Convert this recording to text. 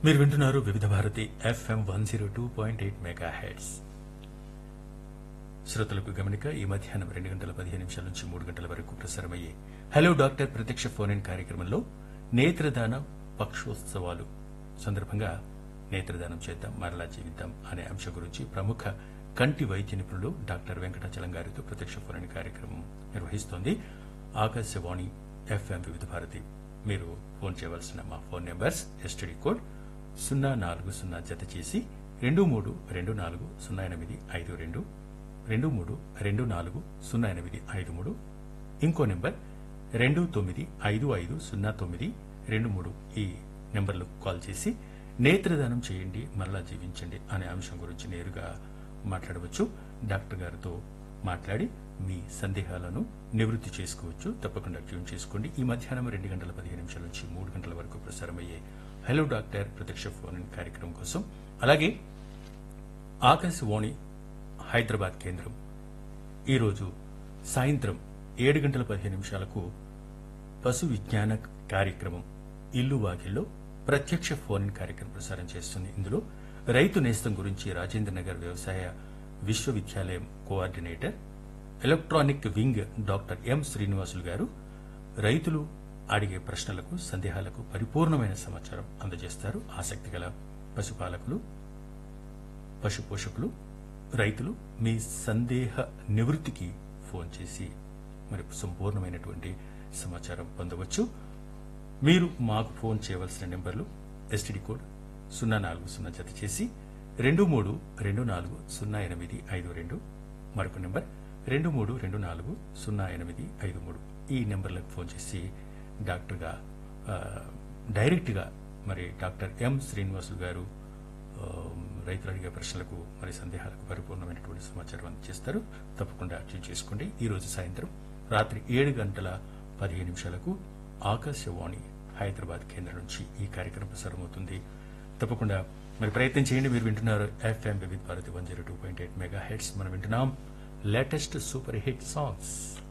మీరు వింటున్నారు Vividh Bharati FM one zero two point eight megahertz శ్రోతలకు గమనిక ఈ మధ్యాహ్నం రెండు గంటల పదిహేను నిమిషాల నుంచి మూడు గంటల వరకు ప్రసారమయ్యే హలో డాక్టర్ ప్రత్యక్ష ఫోన్ ఇన్ కార్యక్రమంలో నేత్రదాన పక్షోత్సవాలు సందర్భంగా నేత్రదానం చేద్దాం మరలా జీవిద్దాం అనే అంశం గురించి ప్రముఖ కంటి వైద్య నిపుణులు డాక్టర్ వెంకటాచలం గారితో ప్రత్యక్ష ఫోన్ ఇన్ కార్యక్రమం నిర్వహిస్తోంది ఆకాశవాణి ఎఫ్ఎం వివిధ భారతి మీరు ఫోన్ చేయవలసిన మా ఫోన్ నెంబర్స్ ఎస్టీడీ కోడ్ సున్నా నాలుగు సున్నా జత చేసి రెండు మూడు రెండు నాలుగు సున్నా ఎనిమిది ఐదు రెండు రెండు మూడు రెండు నాలుగు సున్నా ఎనిమిది ఐదు మూడు ఇంకో నెంబర్ రెండు తొమ్మిది ఐదు ఐదు సున్నా తొమ్మిది రెండు మూడు ఈ నెంబర్లకు కాల్ చేసి నేత్రదానం చేయండి మరలా జీవించండి అనే అంశం గురించి నేరుగా మాట్లాడవచ్చు డాక్టర్ గారితో మాట్లాడి మీ సందేహాలను నివృత్తి చేసుకోవచ్చు తప్పకుండా ట్యూన్ చేసుకోండి ఈ మధ్యాహ్నం రెండు గంటల పదిహేను నిమిషాల నుంచి మూడు గంటల వరకు ప్రసారమయ్యే హలో డాక్టర్ ప్రత్యక్ష ఫోన్ ఇన్ కార్యక్రమం కోసం అలాగే ఆకాశవాణి హైదరాబాద్ కేంద్రం ఈరోజు సాయంత్రం ఏడు గంటల పదిహేను నిమిషాలకు పశు విజ్ఞాన కార్యక్రమం ఇల్లు వాకిల్లో ప్రత్యక్ష ఫోన్ ఇన్ కార్యక్రమం ప్రసారం చేస్తుంది ఇందులో రైతు నేస్తం గురించి రాజేంద్ర నగర్ వ్యవసాయ విశ్వవిద్యాలయం coordinator electronic wing doctor M Srinivasulu garu రైతులు అడిగే ప్రశ్నలకు సందేహాలకు పరిపూర్ణమైన సమాచారం అందజేస్తారు ఆసక్తి గల పశుపాలకులు పశు పోషకులు రైతులు మీ సందేహ నివృత్తికి ఫోన్ చేసి మరి సంపూర్ణమైనటువంటి సమాచారం పొందవచ్చు మీరు మాకు ఫోన్ చేయవలసిన నెంబర్లు ఎస్టీడీ కోడ్ సున్నా నాలుగు సున్నా జత చేసి రెండు మూడు రెండు నాలుగు సున్నా ఎనిమిది ఐదు రెండు మరొక నెంబర్ రెండు మూడు రెండు నాలుగు సున్నా ఎనిమిది ఐదు మూడు ఈ నెంబర్లకు ఫోన్ చేసి డాక్టర్గా ఆ, డైరెక్ట్గా మరి డాక్టర్ ఎం శ్రీనివాసులు గారు ఆ, రైతులు అడిగే ప్రశ్నలకు మరి సందేహాలకు పరిపూర్ణమైనటువంటి సమాచారం అందజేస్తారు తప్పకుండా ట్యూన్ చేసుకోండి ఈ రోజు సాయంత్రం రాత్రి ఏడు గంటల పదిహేను నిమిషాలకు ఆకాశవాణి హైదరాబాద్ కేంద్రం నుంచి ఈ కార్యక్రమం ప్రసారమవుతుంది తప్పకుండా మరి ప్రయత్నం చేయండి మీరు వింటున్నారు FM Vividh Bharati one zero two point eight megahertz మనం వింటున్నాం లేటెస్ట్ సూపర్ హిట్ సాంగ్స్